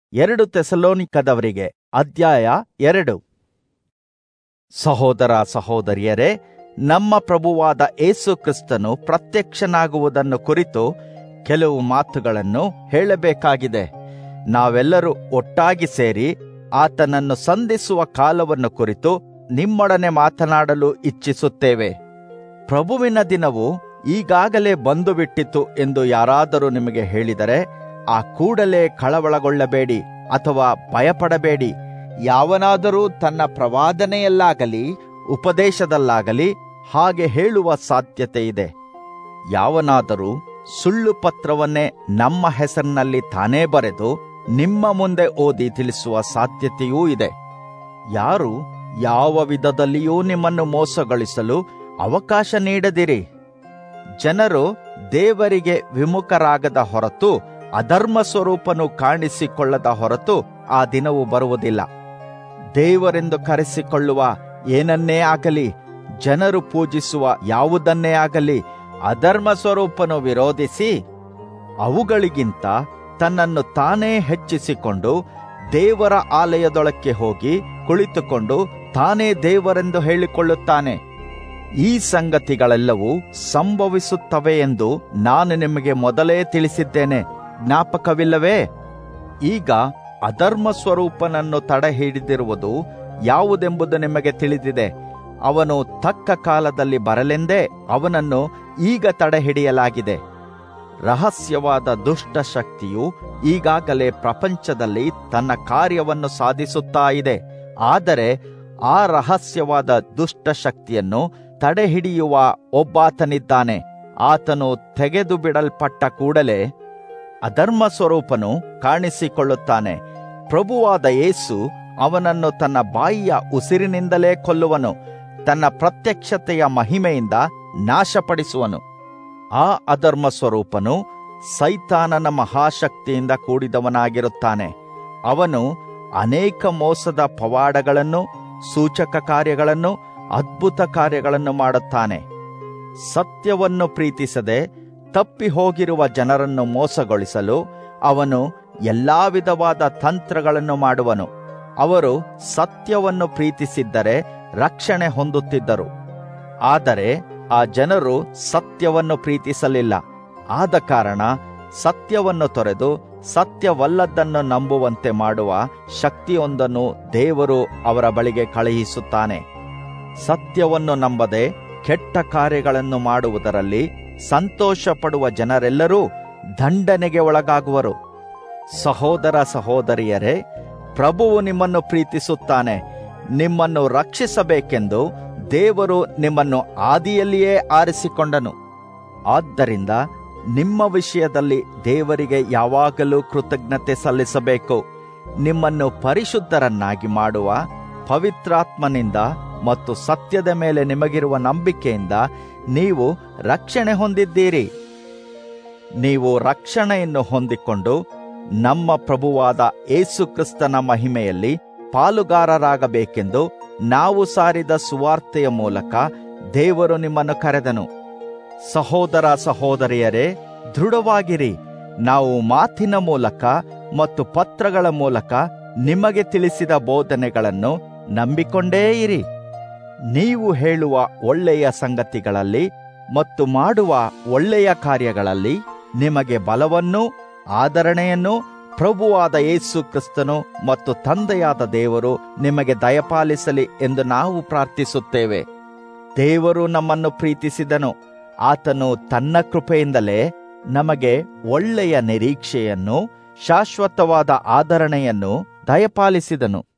ಎರಡು ತೆಸಲೋನಿಕದವರಿಗೆ ಅಧ್ಯಾಯ ಎರಡು ಸಹೋದರ ಸಹೋದರಿಯರೇ ನಮ್ಮ ಪ್ರಭುವಾದ ಏಸು ಕ್ರಿಸ್ತನು ಪ್ರತ್ಯಕ್ಷನಾಗುವುದನ್ನು ಕುರಿತು ಕೆಲವು ಮಾತುಗಳನ್ನು ಹೇಳಬೇಕಾಗಿದೆ ನಾವೆಲ್ಲರೂ ಒಟ್ಟಾಗಿ ಸೇರಿ ಆತನನ್ನು ಸಂಧಿಸುವ ಕಾಲವನ್ನು ಕುರಿತು ನಿಮ್ಮೊಡನೆ ಮಾತನಾಡಲು ಇಚ್ಛಿಸುತ್ತೇವೆ ಪ್ರಭುವಿನ ದಿನವು ಈಗಾಗಲೇ ಬಂದು ಬಿಟ್ಟಿತು ಎಂದು ಯಾರಾದರೂ ನಿಮಗೆ ಹೇಳಿದರೆ ಆ ಕೂಡಲೇ ಕಳವಳಗೊಳ್ಳಬೇಡಿ ಅಥವಾ ಭಯಪಡಬೇಡಿ ಯಾವನಾದರೂ ತನ್ನ ಪ್ರವಾದನೆಯಲ್ಲಾಗಲಿ ಉಪದೇಶದಲ್ಲಾಗಲಿ ಹಾಗೆ ಹೇಳುವ ಸಾಧ್ಯತೆ ಇದೆ ಯಾವನಾದರೂ ಸುಳ್ಳು ಪತ್ರವನ್ನೇ ನಮ್ಮ ಹೆಸರಿನಲ್ಲಿ ತಾನೇ ಬರೆದು ನಿಮ್ಮ ಮುಂದೆ ಓದಿ ತಿಳಿಸುವ ಸಾಧ್ಯತೆಯೂ ಇದೆ ಯಾರು ಯಾವ ವಿಧದಲ್ಲಿಯೂ ನಿಮ್ಮನ್ನು ಮೋಸಗೊಳಿಸಲು ಅವಕಾಶ ನೀಡದಿರಿ ಜನರು ದೇವರಿಗೆ ವಿಮುಖರಾಗದ ಹೊರತು ಅಧರ್ಮ ಸ್ವರೂಪನು ಕಾಣಿಸಿಕೊಳ್ಳದ ಹೊರತು ಆ ದಿನವು ಬರುವುದಿಲ್ಲ ದೇವರೆಂದು ಕರೆಸಿಕೊಳ್ಳುವ ಏನನ್ನೇ ಆಗಲಿ ಜನರು ಪೂಜಿಸುವ ಯಾವುದನ್ನೇ ಆಗಲಿ ಅಧರ್ಮ ಸ್ವರೂಪನು ವಿರೋಧಿಸಿ ಅವುಗಳಿಗಿಂತ ತನ್ನನ್ನು ತಾನೇ ಹೆಚ್ಚಿಸಿಕೊಂಡು ದೇವರ ಆಲಯದೊಳಕ್ಕೆ ಹೋಗಿ ಕುಳಿತುಕೊಂಡು ತಾನೇ ದೇವರೆಂದು ಹೇಳಿಕೊಳ್ಳುತ್ತಾನೆ ಈ ಸಂಗತಿಗಳೆಲ್ಲವೂ ಸಂಭವಿಸುತ್ತವೆ ಎಂದು ನಾನು ನಿಮಗೆ ಮೊದಲೇ ತಿಳಿಸಿದ್ದೇನೆ ಜ್ಞಾಪಕವಿಲ್ಲವೇ ಈಗ ಅಧರ್ಮ ಸ್ವರೂಪನನ್ನು ತಡೆಹಿಡಿದಿರುವುದು ಯಾವುದೆಂಬುದು ನಿಮಗೆ ತಿಳಿದಿದೆ ಅವನು ತಕ್ಕ ಕಾಲದಲ್ಲಿ ಬರಲೆಂದೇ ಅವನನ್ನು ಈಗ ತಡೆಹಿಡಿಯಲಾಗಿದೆ ರಹಸ್ಯವಾದ ದುಷ್ಟ ಶಕ್ತಿಯು ಈಗಾಗಲೇ ಪ್ರಪಂಚದಲ್ಲಿ ತನ್ನ ಕಾರ್ಯವನ್ನು ಸಾಧಿಸುತ್ತಾ ಇದೆ ಆದರೆ ಆ ರಹಸ್ಯವಾದ ದುಷ್ಟ ಶಕ್ತಿಯನ್ನು ತಡೆಹಿಡಿಯುವ ಒಬ್ಬಾತನಿದ್ದಾನೆ ಆತನು ತೆಗೆದು ಬಿಡಲ್ಪಟ್ಟ ಕೂಡಲೇ ಅಧರ್ಮ ಸ್ವರೂಪನು ಕಾಣಿಸಿಕೊಳ್ಳುತ್ತಾನೆ ಪ್ರಭುವಾದ ಯೇಸು ಅವನನ್ನು ತನ್ನ ಬಾಯಿಯ ಉಸಿರಿನಿಂದಲೇ ಕೊಲ್ಲುವನು ತನ್ನ ಪ್ರತ್ಯಕ್ಷತೆಯ ಮಹಿಮೆಯಿಂದ ನಾಶಪಡಿಸುವನು ಆ ಅಧರ್ಮ ಸ್ವರೂಪನು ಸೈತಾನನ ಮಹಾಶಕ್ತಿಯಿಂದ ಕೂಡಿದವನಾಗಿರುತ್ತಾನೆ ಅವನು ಅನೇಕ ಮೋಸದ ಪವಾಡಗಳನ್ನು ಸೂಚಕ ಕಾರ್ಯಗಳನ್ನು ಅದ್ಭುತ ಕಾರ್ಯಗಳನ್ನು ಮಾಡುತ್ತಾನೆ ಸತ್ಯವನ್ನು ಪ್ರೀತಿಸದೆ ತಪ್ಪಿ ಹೋಗಿರುವ ಜನರನ್ನು ಮೋಸಗೊಳಿಸಲು ಅವನು ಎಲ್ಲಾ ವಿಧವಾದ ತಂತ್ರಗಳನ್ನು ಮಾಡುವನು ಅವರು ಸತ್ಯವನ್ನು ಪ್ರೀತಿಸಿದ್ದರೆ ರಕ್ಷಣೆ ಹೊಂದುತ್ತಿದ್ದರು ಆದರೆ ಆ ಜನರು ಸತ್ಯವನ್ನು ಪ್ರೀತಿಸಲಿಲ್ಲ ಆದ ಕಾರಣ ಸತ್ಯವನ್ನು ತೊರೆದು ಸತ್ಯವಲ್ಲದ್ದನ್ನು ನಂಬುವಂತೆ ಮಾಡುವ ಶಕ್ತಿಯೊಂದನ್ನು ದೇವರು ಅವರ ಬಳಿಗೆ ಕಳುಹಿಸುತ್ತಾನೆ ಸತ್ಯವನ್ನು ನಂಬದೆ ಕೆಟ್ಟ ಕಾರ್ಯಗಳನ್ನು ಮಾಡುವುದರಲ್ಲಿ ಸಂತೋಷ ಪಡುವ ಜನರೆಲ್ಲರೂ ದಂಡನೆಗೆ ಒಳಗಾಗುವರು ಸಹೋದರ ಸಹೋದರಿಯರೇ ಪ್ರಭುವು ನಿಮ್ಮನ್ನು ಪ್ರೀತಿಸುತ್ತಾನೆ ನಿಮ್ಮನ್ನು ರಕ್ಷಿಸಬೇಕೆಂದು ದೇವರು ನಿಮ್ಮನ್ನು ಆದಿಯಲ್ಲಿಯೇ ಆರಿಸಿಕೊಂಡನು ಆದ್ದರಿಂದ ನಿಮ್ಮ ವಿಷಯದಲ್ಲಿ ದೇವರಿಗೆ ಯಾವಾಗಲೂ ಕೃತಜ್ಞತೆ ಸಲ್ಲಿಸಬೇಕು ನಿಮ್ಮನ್ನು ಪರಿಶುದ್ಧರನ್ನಾಗಿ ಮಾಡುವ ಪವಿತ್ರಾತ್ಮನಿಂದ ಮತ್ತು ಸತ್ಯದ ಮೇಲೆ ನಿಮಗಿರುವ ನಂಬಿಕೆಯಿಂದ ನೀವು ರಕ್ಷಣೆ ಹೊಂದಿದ್ದೀರಿ ನೀವು ರಕ್ಷಣೆಯನ್ನು ಹೊಂದಿಕೊಂಡು ನಮ್ಮ ಪ್ರಭುವಾದ ಏಸು ಕ್ರಿಸ್ತನ ಮಹಿಮೆಯಲ್ಲಿ ಪಾಲುಗಾರರಾಗಬೇಕೆಂದು ನಾವು ಸಾರಿದ ಸುವಾರ್ತೆಯ ಮೂಲಕ ದೇವರು ನಿಮ್ಮನ್ನು ಕರೆದನು ಸಹೋದರ ಸಹೋದರಿಯರೇ ದೃಢವಾಗಿರಿ ನಾವು ಮಾತಿನ ಮೂಲಕ ಮತ್ತು ಪತ್ರಗಳ ಮೂಲಕ ನಿಮಗೆ ತಿಳಿಸಿದ ಬೋಧನೆಗಳನ್ನು ನಂಬಿಕೊಂಡೇ ಇರಿ ನೀವು ಹೇಳುವ ಒಳ್ಳೆಯ ಸಂಗತಿಗಳಲ್ಲಿ ಮತ್ತು ಮಾಡುವ ಒಳ್ಳೆಯ ಕಾರ್ಯಗಳಲ್ಲಿ ನಿಮಗೆ ಬಲವನ್ನು ಆದರಣೆಯನ್ನು ಪ್ರಭುವಾದ ಯೇಸು ಕ್ರಿಸ್ತನು ಮತ್ತು ತಂದೆಯಾದ ದೇವರು ನಿಮಗೆ ದಯಪಾಲಿಸಲಿ ಎಂದು ನಾವು ಪ್ರಾರ್ಥಿಸುತ್ತೇವೆ ದೇವರು ನಮ್ಮನ್ನು ಪ್ರೀತಿಸಿದನು ಆತನು ತನ್ನ ಕೃಪೆಯಿಂದಲೇ ನಮಗೆ ಒಳ್ಳೆಯ ನಿರೀಕ್ಷೆಯನ್ನು ಶಾಶ್ವತವಾದ ಆದರಣೆಯನ್ನು ದಯಪಾಲಿಸಿದನು